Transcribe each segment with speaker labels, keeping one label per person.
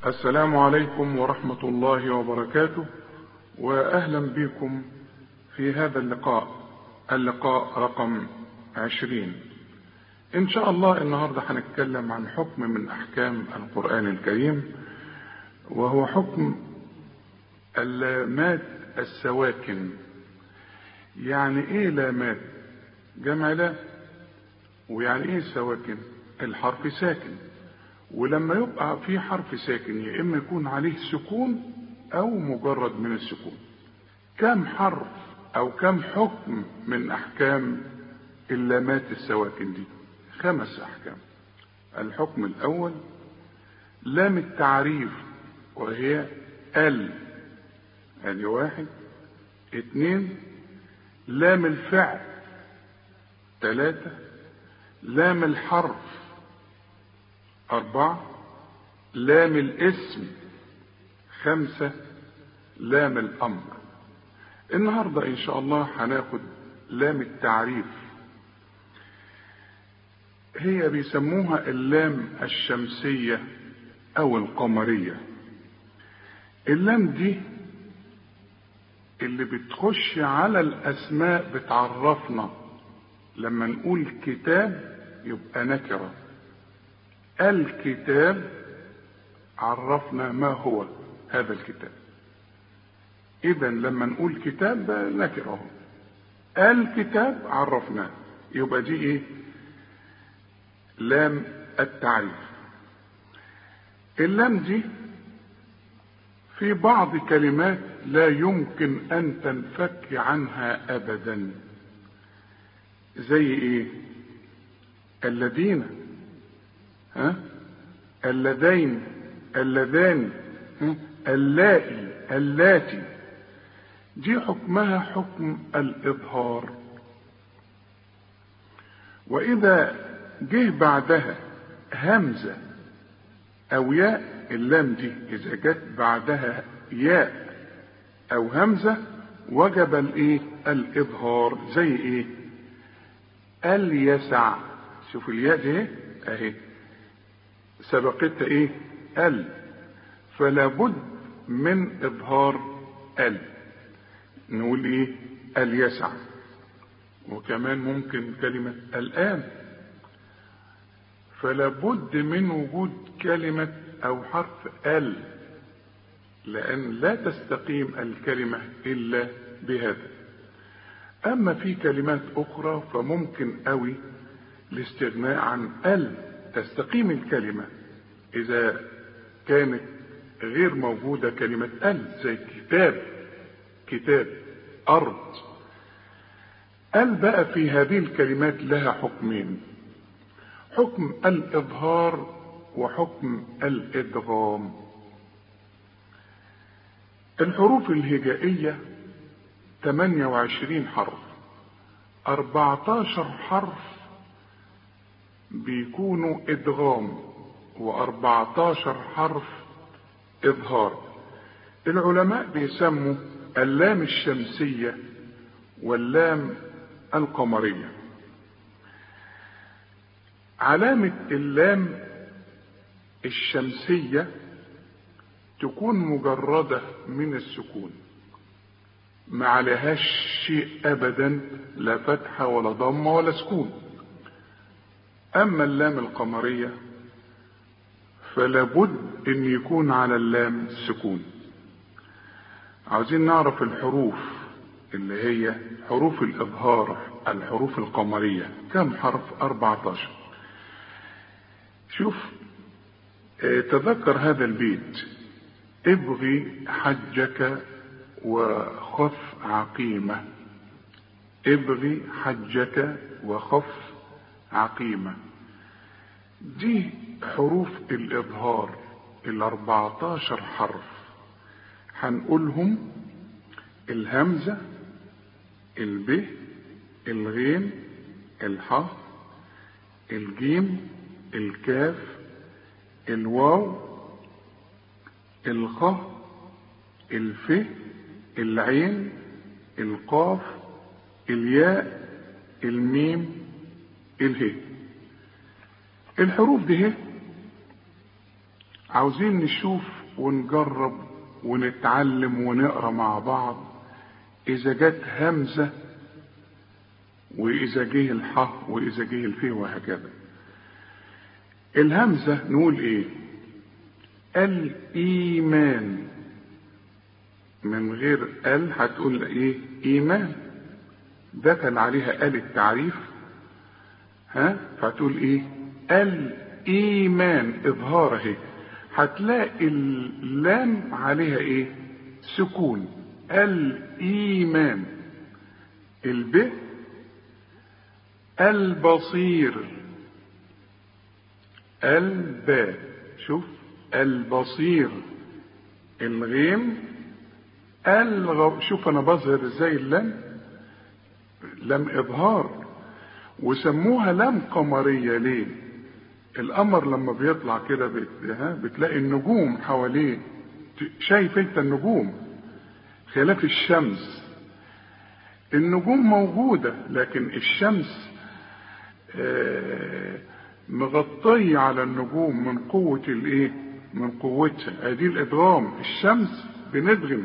Speaker 1: السلام عليكم ورحمة الله وبركاته وأهلا بكم في هذا اللقاء اللقاء رقم عشرين إن شاء الله النهاردة هنتكلم عن حكم من أحكام القرآن الكريم وهو حكم اللامات السواكن يعني ايه لامات جمع لا ويعني ايه سواكن الحرف ساكن ولما يبقى في حرف ساكن يا اما يكون عليه سكون او مجرد من السكون كم حرف او كم حكم من احكام اللامات السواكن دي خمس احكام الحكم الاول لام التعريف وهي ال ادي واحد اتنين لام الفعل ثلاثة لام الحرف أربعة لام الاسم خمسة لام الأمر النهاردة إن شاء الله هناخد لام التعريف هي بيسموها اللام الشمسية أو القمرية اللام دي اللي بتخش على الاسماء بتعرفنا لما نقول كتاب يبقى نكره الكتاب عرفنا ما هو هذا الكتاب اذا لما نقول كتاب نكره الكتاب عرفناه يبقى دي ايه لام التعريف اللام دي في بعض كلمات لا يمكن ان تنفك عنها ابدا زي ايه الذين ها اللذين اللذان ها؟ اللائي اللاتي دي حكمها حكم الاظهار واذا جه بعدها همزه او ياء اللام دي اذا جت بعدها ياء او همزة وجب الايه الاظهار زي ايه اليسع شوف الياء دي اهي سبقتها ايه ال فلا بد من اظهار ال نقول ايه اليسع وكمان ممكن كلمة الآن فلا بد من وجود كلمة او حرف ال لان لا تستقيم الكلمة الا بهذا اما في كلمات اخرى فممكن قوي الاستغناء عن ال تستقيم الكلمة اذا كانت غير موجودة كلمة ال زي كتاب كتاب ارض ال بقى في هذه الكلمات لها حكمين حكم الاظهار وحكم الادغام الحروف الهجائية 28 حرف 14 حرف بيكونوا ادغام و14 حرف اظهار العلماء بيسموا اللام الشمسية واللام القمرية علامة اللام الشمسية تكون مجردة من السكون ما عليهاش شيء ابدا لا فتحة ولا ضمة ولا سكون اما اللام القمرية فلا بد ان يكون على اللام سكون عاوزين نعرف الحروف اللي هي حروف الاظهار الحروف القمرية كم حرف 14 شوف تذكر هذا البيت ابغي حجك وخف عقيمة ابغي حجك وخف عقيمة دي حروف الإظهار الأربعتاشر حرف هنقولهم الهمزة الب الغين الح الجيم الكاف الواو الخ الف العين القاف الياء الميم الهي الحروف دي عاوزين نشوف ونجرب ونتعلم ونقرا مع بعض اذا جت همزه واذا جه الح واذا جه الف وهكذا الهمزه نقول ايه الايمان من غير ال هتقول ايه ايمان دخل عليها ال التعريف ها فتقول ايه الايمان اظهار اهي هتلاقي اللام عليها ايه سكون الايمان الب البصير الباء شوف البصير الغيم الغ... شوف انا بظهر ازاي اللام لام اظهار وسموها لام قمريه ليه القمر لما بيطلع كده بت... ها بتلاقي النجوم حواليه شايف انت النجوم خلاف الشمس النجوم موجودة لكن الشمس آه مغطية على النجوم من قوة الايه من قوتها ادي الادغام الشمس بندغم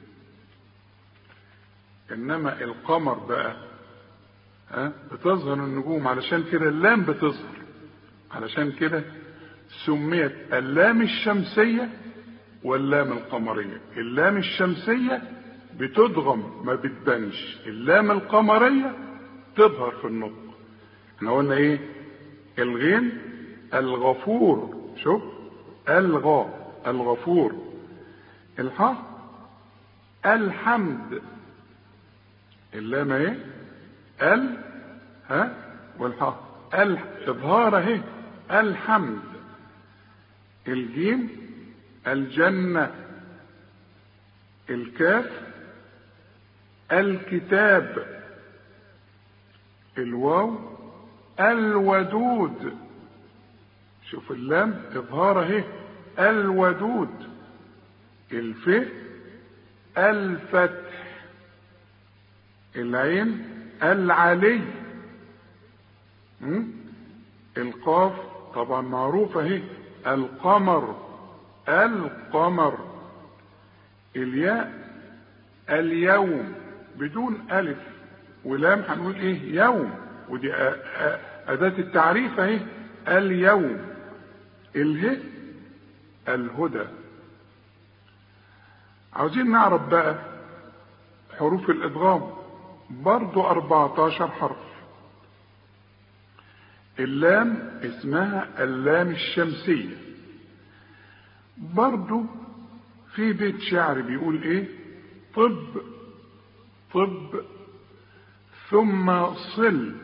Speaker 1: انما القمر بقى ها بتظهر النجوم علشان كده اللام بتظهر علشان كده سميت اللام الشمسية واللام القمرية اللام الشمسية بتدغم ما بتبانش اللام القمرية تظهر في النطق احنا قلنا ايه الغين الغفور شوف الغا الغفور الحاء الحمد اللام ايه ال ها والحاء ال اظهار اهي الحمد الجيم الجنة الكاف الكتاب الواو الودود شوف اللام اظهار اهي الودود الف الفتح العين العلي م? القاف طبعا معروفة اهي القمر القمر الياء اليوم بدون ألف ولام هنقول ايه يوم ودي أداة التعريف اهي اليوم اله الهدى عاوزين نعرف بقى حروف الادغام برضو 14 حرف اللام اسمها اللام الشمسية برضو في بيت شعر بيقول ايه طب طب ثم صل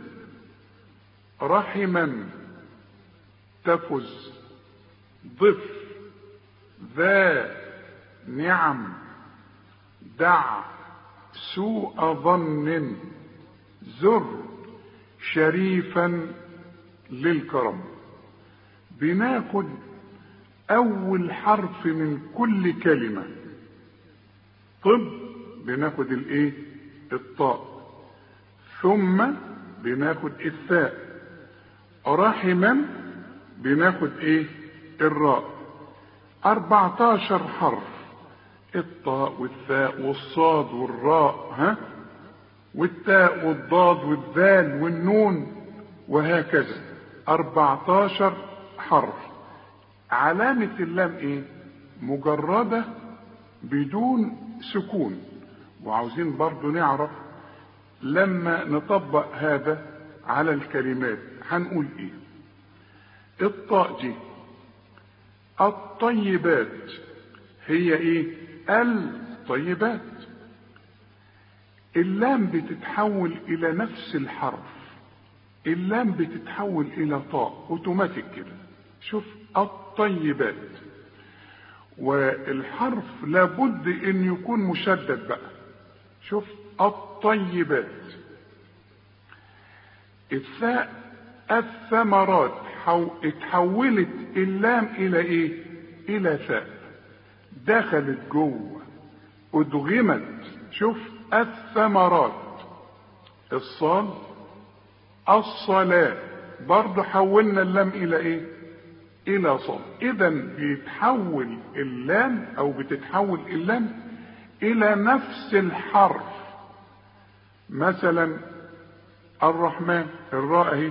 Speaker 1: رحما تفز ضف ذا نعم دع سوء ظن زر شريفا للكرم بناخد اول حرف من كل كلمة طب بناخد الايه الطاء ثم بناخد الثاء رحما بناخد ايه الراء 14 حرف الطاء والثاء والصاد والراء ها والتاء والضاد والذال والنون وهكذا 14 حرف علامة اللام ايه مجردة بدون سكون وعاوزين برضو نعرف لما نطبق هذا على الكلمات هنقول ايه الطاء دي الطيبات هي ايه الطيبات اللام بتتحول الى نفس الحرف اللام بتتحول الى طاء اوتوماتيك كده شوف الطيبات والحرف لابد ان يكون مشدد بقى شوف الطيبات الثاء الثمرات حو... اتحولت اللام الى ايه الى ثاء دخلت جوه ادغمت شوف الثمرات الصاد الصلاة برضه حولنا اللام الى ايه الى صاد اذا بيتحول اللام او بتتحول اللام الى نفس الحرف مثلا الرحمن الراء اهي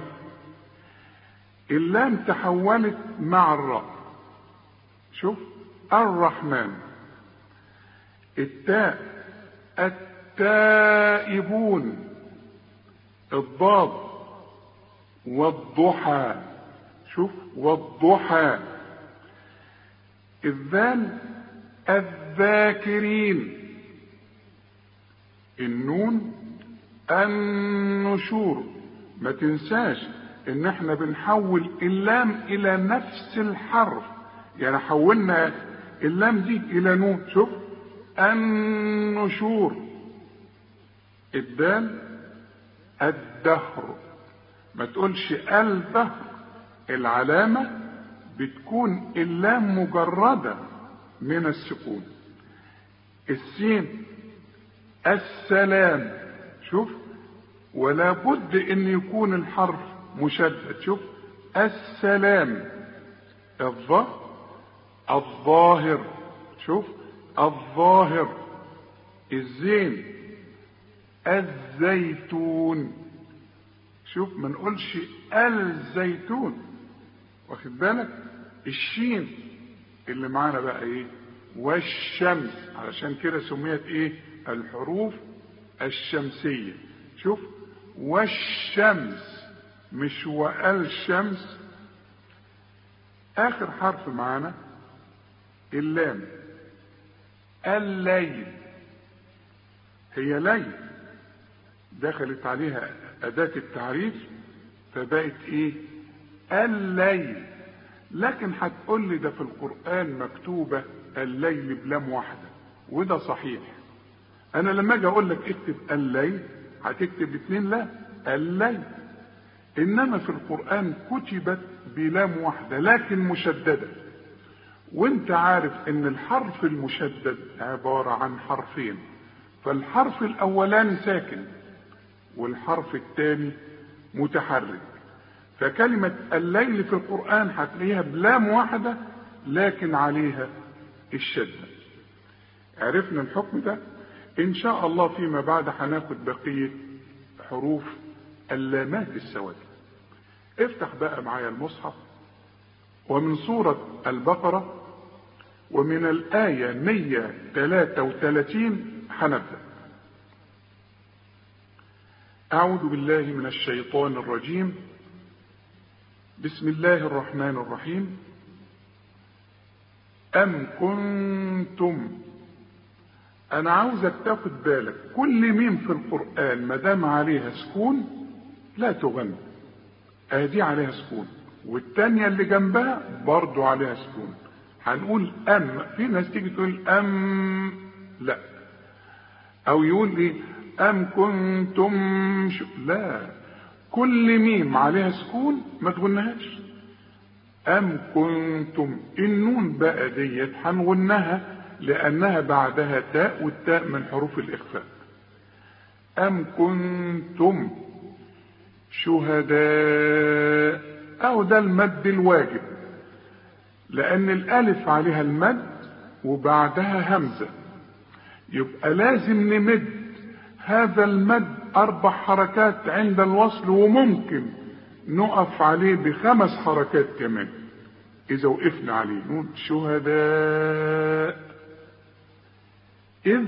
Speaker 1: اللام تحولت مع الراء شوف الرحمن التاء التائبون الضاد والضحى شوف والضحى الذال الذاكرين النون النشور ما تنساش ان احنا بنحول اللام الى نفس الحرف يعني حولنا اللام دي الى نون شوف النشور الدال الدهر ما تقولش الدهر العلامة بتكون اللام مجردة من السكون السين السلام شوف ولا بد ان يكون الحرف مشدد شوف السلام الظ الظاهر شوف الظاهر الزين الزيتون شوف ما نقولش الزيتون واخد بالك الشين اللي معانا بقى ايه والشمس علشان كده سميت ايه الحروف الشمسية شوف والشمس مش والشمس اخر حرف معانا اللام الليل هي ليل دخلت عليها أداة التعريف فبقت إيه؟ الليل لكن هتقول لي ده في القرآن مكتوبة الليل بلام واحدة وده صحيح أنا لما أجي أقول لك اكتب الليل هتكتب اتنين لا الليل إنما في القرآن كتبت بلام واحدة لكن مشددة وانت عارف ان الحرف المشدد عبارة عن حرفين فالحرف الاولاني ساكن والحرف الثاني متحرك فكلمة الليل في القرآن هتلاقيها بلام واحدة لكن عليها الشدة عرفنا الحكم ده ان شاء الله فيما بعد هناخد بقية حروف اللامات السواد افتح بقى معايا المصحف ومن سورة البقرة ومن الآية 133 هنبدأ أعوذ بالله من الشيطان الرجيم بسم الله الرحمن الرحيم أم كنتم أنا عاوزك تاخد بالك كل ميم في القرآن ما دام عليها سكون لا تغنى أهدي عليها سكون والتانية اللي جنبها برضو عليها سكون هنقول أم في ناس تيجي تقول أم لا أو يقول إيه أم كنتم شو لا كل ميم عليها سكون ما تغنهاش أم كنتم النون بقى ديت هنغنها لأنها بعدها تاء والتاء من حروف الإخفاء أم كنتم شهداء أو ده المد الواجب لأن الألف عليها المد وبعدها همزة يبقى لازم نمد هذا المد أربع حركات عند الوصل وممكن نقف عليه بخمس حركات كمان إذا وقفنا عليه نقول شهداء إذ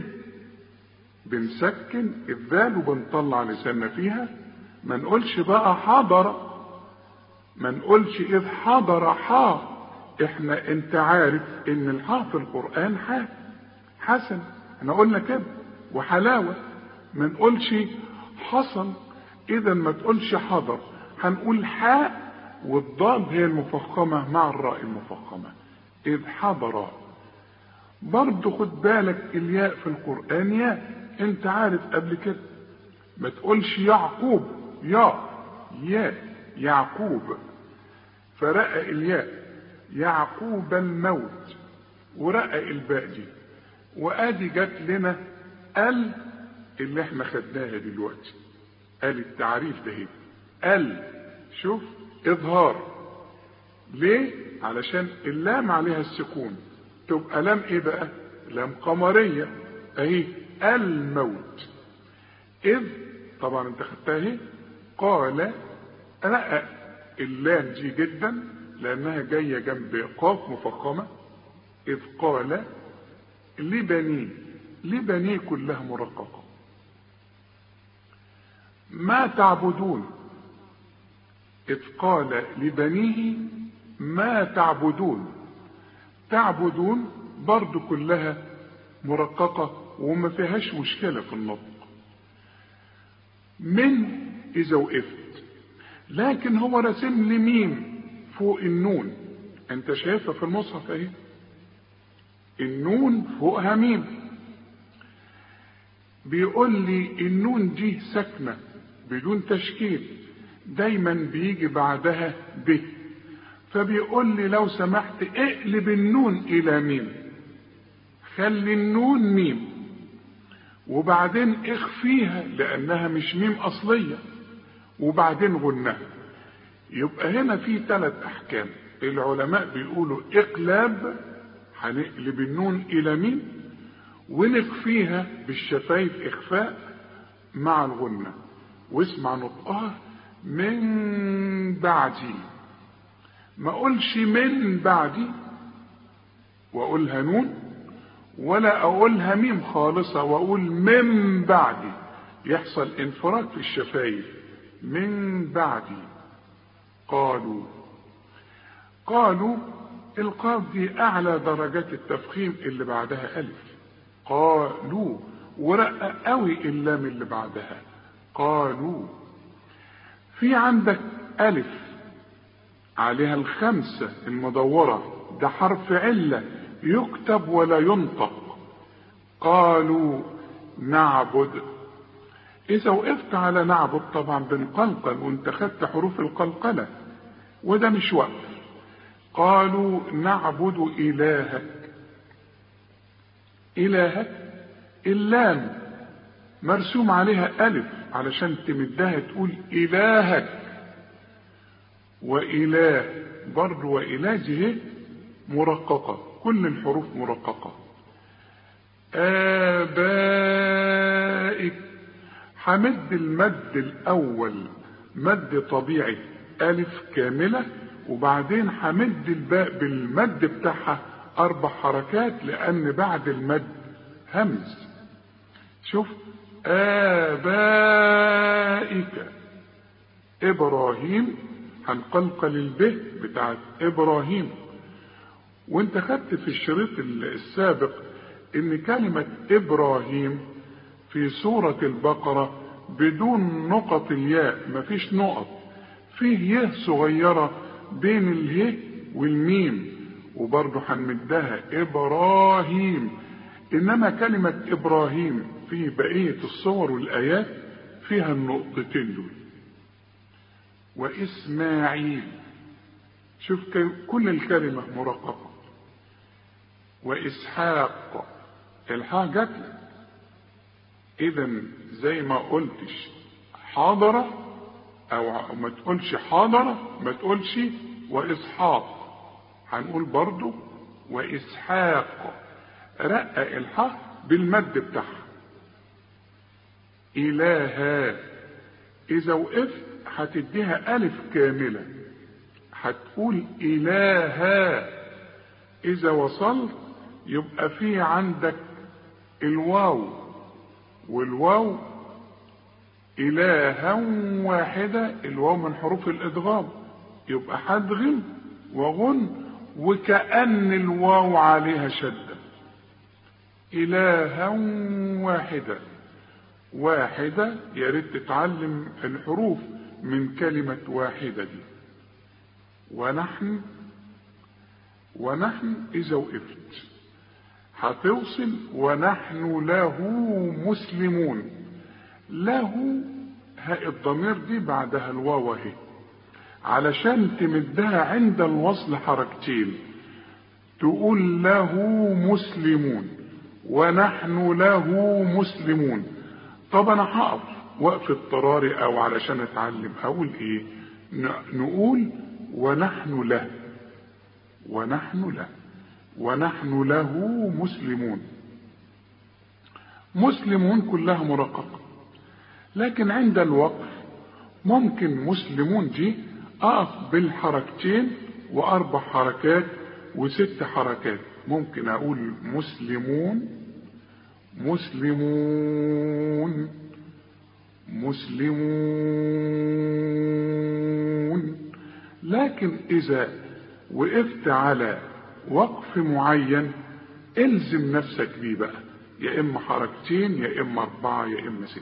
Speaker 1: بنسكن الذال وبنطلع لساننا فيها ما نقولش بقى حضر ما نقولش إذ حضر حا احنا انت عارف ان الحاء في القرآن حاء حسن احنا قلنا كده وحلاوة ما نقولش حصل اذا ما تقولش حضر هنقول حاء والضاد هي المفخمة مع الراء المفخمة إذ حضر برضه خد بالك الياء في القرآن ياء انت عارف قبل كده ما تقولش يعقوب يا ياء يعقوب فرقق الياء يعقوب الموت ورقق الباء دي وادي جت لنا ال اللي احنا خدناها دلوقتي ال التعريف ده هي ال شوف اظهار ليه علشان اللام عليها السكون تبقى لام ايه بقى لام قمرية اهي الموت اذ طبعا انت خدتها اهي قال لا اللام دي جدا لانها جاية جنب قاف مفخمة اذ قال لبنيه لبنيه كلها مرققة ما تعبدون إذ قال لبنيه ما تعبدون تعبدون برضو كلها مرققة وما فيهاش مشكلة في النطق من إذا وقفت لكن هو رسم لي ميم فوق النون انت شايفها في المصحف اهي النون فوقها ميم بيقول لي النون دي ساكنة بدون تشكيل دايما بيجي بعدها ب فبيقول لي لو سمحت اقلب النون الى ميم خلي النون ميم وبعدين اخفيها لانها مش ميم اصلية وبعدين غنها يبقى هنا في ثلاث احكام العلماء بيقولوا اقلاب هنقلب النون الى ميم ونخفيها بالشفايف اخفاء مع الغنة واسمع نطقها من بعدي ما اقولش من بعدي واقولها نون ولا اقولها ميم خالصة واقول من بعدي يحصل انفراد في الشفايف من بعدي قالوا قالوا القاف دي اعلى درجات التفخيم اللي بعدها الف قالوا ورقق قوي اللام اللي بعدها قالوا في عندك الف عليها الخمسة المدورة ده حرف علة يكتب ولا ينطق قالوا نعبد اذا وقفت على نعبد طبعا بنقلقل وانت خدت حروف القلقلة وده مش وقف قالوا نعبد الهك الهك اللام مرسوم عليها الف علشان تمدها تقول الهك واله برضه واله دي مرققة كل الحروف مرققة آبائك همد المد الأول مد طبيعي ألف كاملة وبعدين همد الباء بالمد بتاعها أربع حركات لأن بعد المد همز شوف آبائك إبراهيم هنقلقل الب بتاعت إبراهيم وانت خدت في الشريط السابق ان كلمة ابراهيم في سورة البقرة بدون نقط الياء مفيش نقط فيه يه صغيرة بين اله والميم وبرضه هنمدها ابراهيم انما كلمة ابراهيم في بقية الصور والايات فيها النقطتين دول واسماعيل شوف كل الكلمة مرققة واسحاق الحاء جات لك اذا زي ما قلتش حاضرة او ما تقولش حاضرة ما تقولش واسحاق هنقول برضو واسحاق رقق الحاء بالمد بتاعها الها اذا وقفت هتديها الف كاملة هتقول الها اذا وصلت يبقى في عندك الواو والواو إلها واحدة الواو من حروف الإدغام يبقى هدغم وغن وكأن الواو عليها شدة إلها واحدة واحدة يا ريت تتعلم الحروف من كلمة واحدة دي ونحن ونحن إذا وقفت هتوصل ونحن له مسلمون له هاء الضمير دي بعدها الواو اهي علشان تمدها عند الوصل حركتين تقول له مسلمون ونحن له مسلمون طب انا هقف وقف اضطراري او علشان اتعلم اقول ايه نقول ونحن له ونحن له ونحن له مسلمون مسلمون كلها مرققة لكن عند الوقف ممكن مسلمون دي أقف بالحركتين وأربع حركات وست حركات ممكن أقول مسلمون مسلمون مسلمون لكن إذا وقفت على وقف معين الزم نفسك بيه بقى يا إما حركتين يا إما أربعة يا إما ستة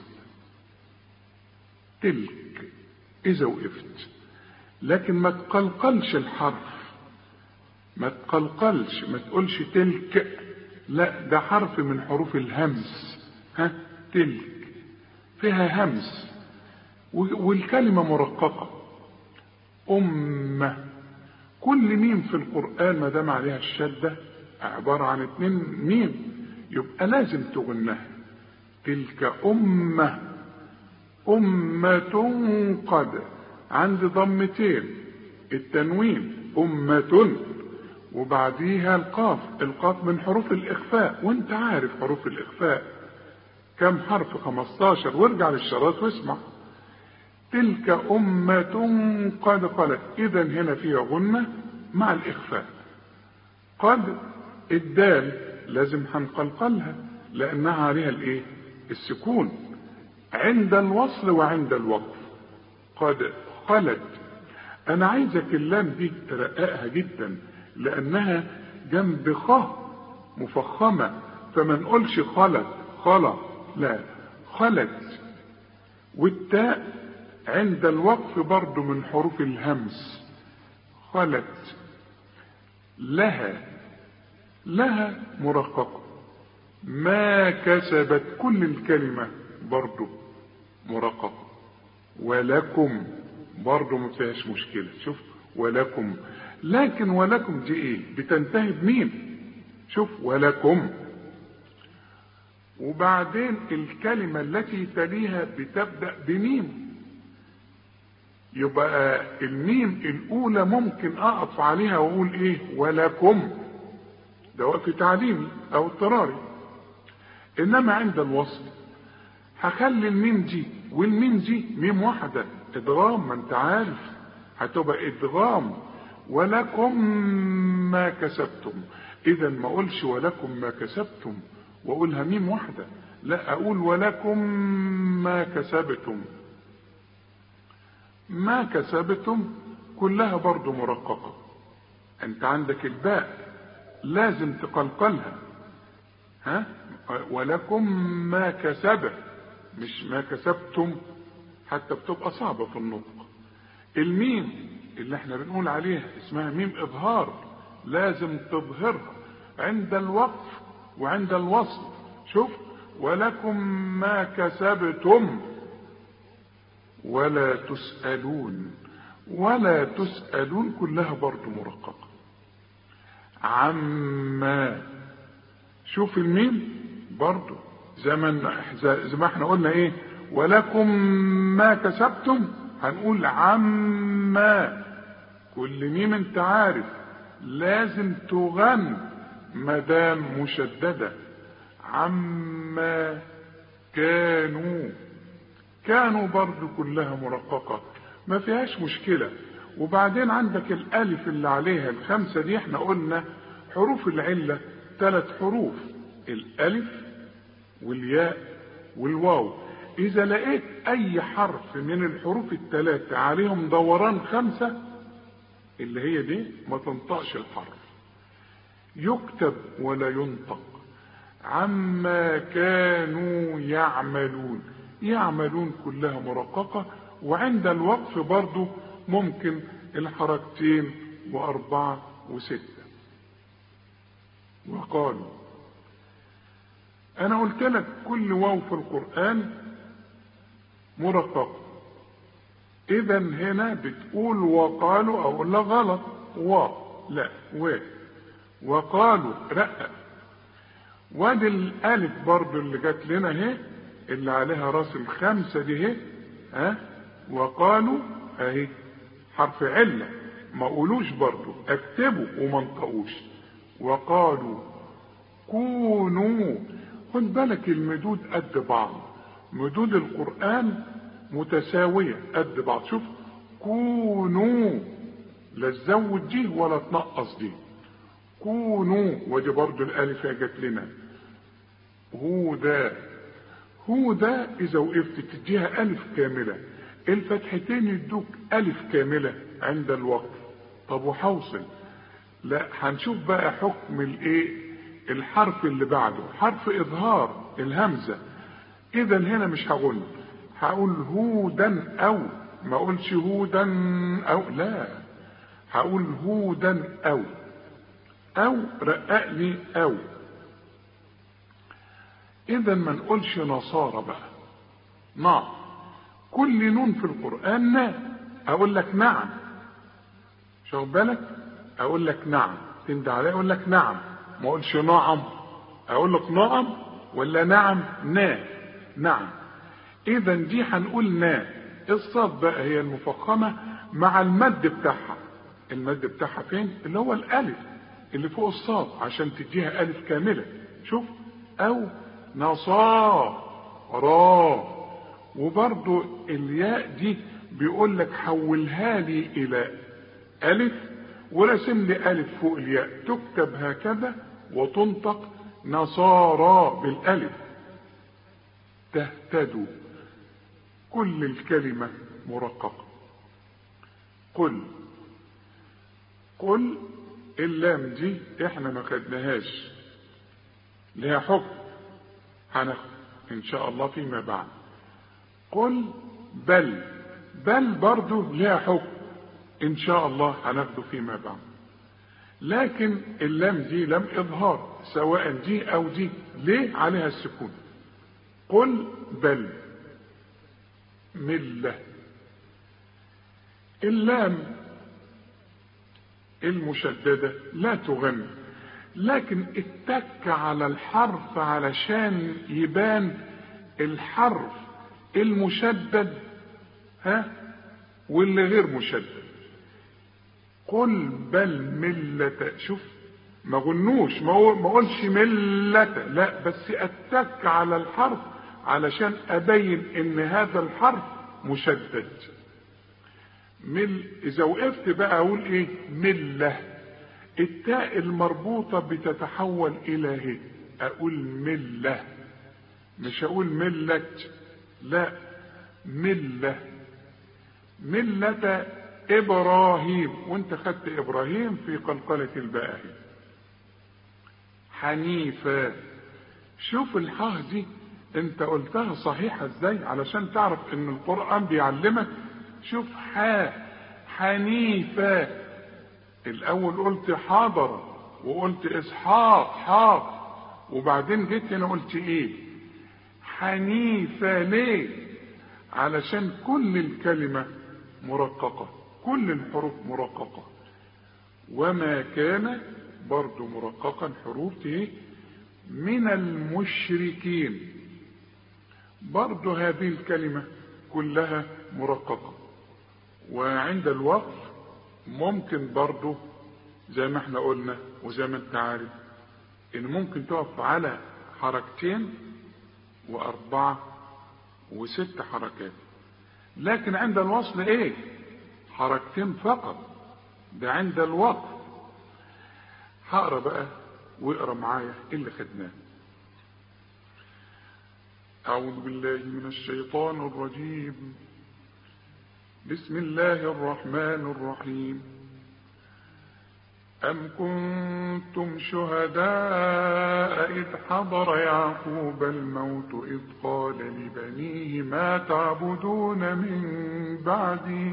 Speaker 1: تلك إذا وقفت لكن ما تقلقلش الحرف ما تقلقلش ما تقولش تلك لا ده حرف من حروف الهمس ها تلك فيها همس والكلمة مرققة أمة كل ميم في القرآن ما دام عليها الشدة عبارة عن اتنين ميم يبقى لازم تغنها تلك أمة أمة قد عند ضمتين التنوين أمة وبعديها القاف القاف من حروف الإخفاء وانت عارف حروف الإخفاء كم حرف 15 وارجع للشراط واسمع تلك أمة قد قالت إذا هنا فيها غنة مع الإخفاء قد الدال لازم هنقلقلها لأنها عليها الإيه؟ السكون عند الوصل وعند الوقف قد خلت أنا عايزك اللام دي ترققها جدا لأنها جنب خ مفخمة فما نقولش خلت خلا لا خلت والتاء عند الوقف برضو من حروف الهمس خلت لها لها مرققة ما كسبت كل الكلمة برضو مرققة ولكم برضو ما فيهاش مشكلة شوف ولكم لكن ولكم دي ايه بتنتهي بمين شوف ولكم وبعدين الكلمة التي تليها بتبدأ بميم يبقى الميم الأولى ممكن أقف عليها وأقول إيه ولكم ده وقف تعليمي أو اضطراري إنما عند الوصل هخلي الميم دي والميم دي ميم واحدة إدغام ما أنت عارف هتبقى إدغام ولكم ما كسبتم إذا ما أقولش ولكم ما كسبتم وأقولها ميم واحدة لا أقول ولكم ما كسبتم ما كسبتم كلها برضو مرققة أنت عندك الباء لازم تقلقلها ها ولكم ما كسب مش ما كسبتم حتى بتبقى صعبة في النطق الميم اللي احنا بنقول عليها اسمها ميم اظهار لازم تظهرها عند الوقف وعند الوصل شوف ولكم ما كسبتم ولا تسألون ولا تسألون كلها برضو مرققة عما شوف الميم برضو زي ما زي ما احنا قلنا ايه ولكم ما كسبتم هنقول عما كل ميم انت عارف لازم تغن مدام مشددة عما كانوا كانوا برضو كلها مرققة ما فيهاش مشكلة وبعدين عندك الالف اللي عليها الخمسة دي احنا قلنا حروف العلة ثلاث حروف الالف والياء والواو اذا لقيت اي حرف من الحروف الثلاثة عليهم دوران خمسة اللي هي دي ما تنطقش الحرف يكتب ولا ينطق عما كانوا يعملون يعملون كلها مرققة وعند الوقف برضو ممكن الحركتين وأربعة وستة وقالوا أنا قلت لك كل واو في القرآن مرققة إذا هنا بتقول وقالوا أقول لك غلط و لا و وقالوا رقق وادي الألف برضو اللي جت لنا اهي اللي عليها راس الخمسة دي اهي ها وقالوا اهي حرف علة ما قولوش برضو اكتبوا وما انطقوش وقالوا كونوا خد بالك المدود قد بعض مدود القرآن متساوية قد بعض شوف كونوا لا تزود دي ولا تنقص دي كونوا ودي برضو الالف جت لنا هودا هودا اذا وقفت تديها الف كامله الفتحتين يدوك الف كامله عند الوقف طب وحوصل لا هنشوف بقى حكم الايه الحرف اللي بعده حرف اظهار الهمزه اذا هنا مش هقول هقول هودا او ما اقولش هودا او لا هقول هودا او او رققني او اذا ما نقولش نصارى بقى نعم كل نون في القرآن نا اقول لك نعم شو بالك اقول لك نعم تندى علي اقول لك نعم ما اقولش نعم اقول لك نعم ولا نعم نا نعم اذا دي هنقول نا الصاد بقى هي المفخمة مع المد بتاعها المد بتاعها فين اللي هو الالف اللي فوق الصاد عشان تديها الف كاملة شوف او نصارى وبرضو الياء دي بيقول لك حولها لي الى الف ورسم لي الف فوق الياء تكتب هكذا وتنطق نصارى بالالف تهتدوا كل الكلمة مرققة قل قل اللام دي احنا ما خدناهاش لها حكم هناخد ان شاء الله فيما بعد قل بل بل برضه لها حكم ان شاء الله هناخده فيما بعد لكن اللام دي لم اظهار سواء دي او دي ليه عليها السكون قل بل مله اللام المشدده لا تغني لكن اتك على الحرف علشان يبان الحرف المشدد ها واللي غير مشدد قل بل ملة شوف ما قلنوش ما قولش ملة لا بس اتك على الحرف علشان ابين ان هذا الحرف مشدد مل اذا وقفت بقى اقول ايه مله التاء المربوطة بتتحول إلى هي أقول ملة مش أقول ملة لا ملة ملة إبراهيم وأنت خدت إبراهيم في قلقلة الباء حنيفة شوف الحاء دي أنت قلتها صحيحة إزاي علشان تعرف إن القرآن بيعلمك شوف حاء حنيفة الاول قلت حاضر وقلت اسحاق حاق وبعدين جيت هنا قلت ايه حنيفة ليه علشان كل الكلمة مرققة كل الحروف مرققة وما كان برضو مرققا حروف ايه من المشركين برضو هذه الكلمة كلها مرققة وعند الوقف ممكن برضه زي ما احنا قلنا وزي ما انت عارف ان ممكن تقف على حركتين واربعة وست حركات لكن عند الوصل ايه حركتين فقط ده عند الوقف هقرا بقى واقرا معايا اللي خدناه اعوذ بالله من الشيطان الرجيم بسم الله الرحمن الرحيم أم كنتم شهداء إذ حضر يعقوب الموت إذ قال لبنيه ما تعبدون من بعدي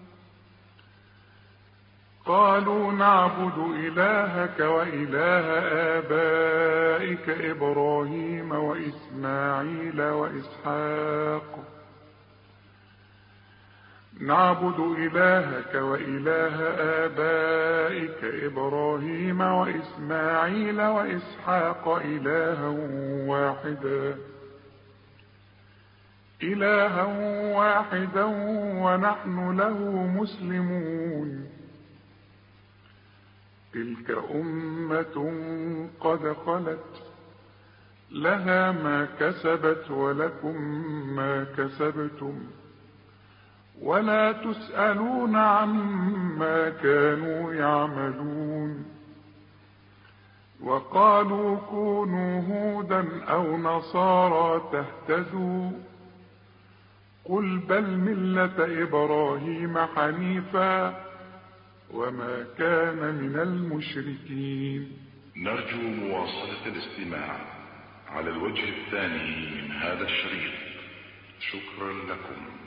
Speaker 1: قالوا نعبد إلهك وإله آبائك إبراهيم وإسماعيل وإسحاق نعبد إلهك وإله آبائك إبراهيم وإسماعيل وإسحاق إلها واحدا إلها واحدا ونحن له مسلمون تلك أمة قد خلت لها ما كسبت ولكم ما كسبتم ولا تسألون عما كانوا يعملون وقالوا كونوا هودا أو نصارى تهتدوا قل بل ملة إبراهيم حنيفا وما كان من المشركين
Speaker 2: نرجو مواصلة الاستماع على الوجه الثاني من هذا الشريط شكرا لكم